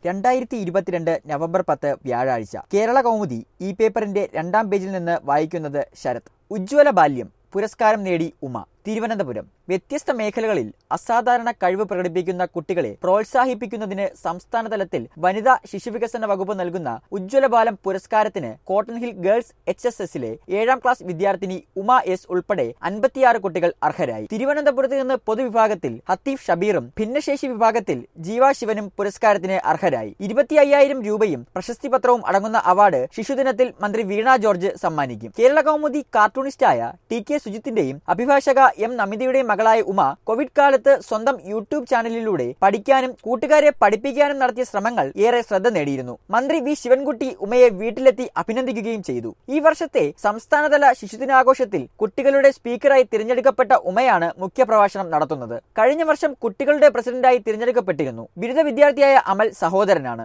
രണ്ടായിരത്തി ഇരുപത്തിരണ്ട് നവംബർ പത്ത് വ്യാഴാഴ്ച കേരള കൗമുദി ഈ പേപ്പറിന്റെ രണ്ടാം പേജിൽ നിന്ന് വായിക്കുന്നത് ശരത് ഉജ്ജ്വല ബാല്യം പുരസ്കാരം നേടി ഉമ തിരുവനന്തപുരം വ്യത്യസ്ത മേഖലകളിൽ അസാധാരണ കഴിവ് പ്രകടിപ്പിക്കുന്ന കുട്ടികളെ പ്രോത്സാഹിപ്പിക്കുന്നതിന് സംസ്ഥാന തലത്തിൽ വനിതാ ശിശുവികസന വകുപ്പ് നൽകുന്ന ഉജ്ജ്വല ബാലം പുരസ്കാരത്തിന് cotton hill girls H S എസിലെ ഏഴാം ക്ലാസ് വിദ്യാർത്ഥിനി ഉമ എസ് ഉൾപ്പെടെ അൻപത്തിയാറ് കുട്ടികൾ അർഹരായി തിരുവനന്തപുരത്ത് നിന്ന് പൊതുവിഭാഗത്തിൽ ഹത്തീഫ് ഷബീറും ഭിന്നശേഷി വിഭാഗത്തിൽ ജീവ ശിവനും പുരസ്കാരത്തിന് അർഹരായി ഇരുപത്തി അയ്യായിരം രൂപയും പ്രശസ്തി പത്രവും അടങ്ങുന്ന അവാർഡ് ശിശുദിനത്തിൽ മന്ത്രി വീണ ജോർജ് സമ്മാനിക്കും കേരള കൗമുദി കാർട്ടൂണിസ്റ്റായ ടി കെ സുജിത്തിന്റെയും അഭിഭാഷക എം നമിതയുടെയും മകളായ ഉമ കോവിഡ് കാലത്ത് സ്വന്തം യൂട്യൂബ് ചാനലിലൂടെ പഠിക്കാനും കൂട്ടുകാരെ പഠിപ്പിക്കാനും നടത്തിയ ശ്രമങ്ങൾ ഏറെ ശ്രദ്ധ നേടിയിരുന്നു മന്ത്രി വി ശിവൻകുട്ടി ഉമയെ വീട്ടിലെത്തി അഭിനന്ദിക്കുകയും ചെയ്തു ഈ വർഷത്തെ സംസ്ഥാനതല ശിശുദിനാഘോഷത്തിൽ കുട്ടികളുടെ സ്പീക്കറായി തിരഞ്ഞെടുക്കപ്പെട്ട ഉമയാണ് മുഖ്യപ്രഭാഷണം നടത്തുന്നത് കഴിഞ്ഞ വർഷം കുട്ടികളുടെ പ്രസിഡന്റായി തിരഞ്ഞെടുക്കപ്പെട്ടിരുന്നു ബിരുദ വിദ്യാർത്ഥിയായ അമൽ സഹോദരനാണ്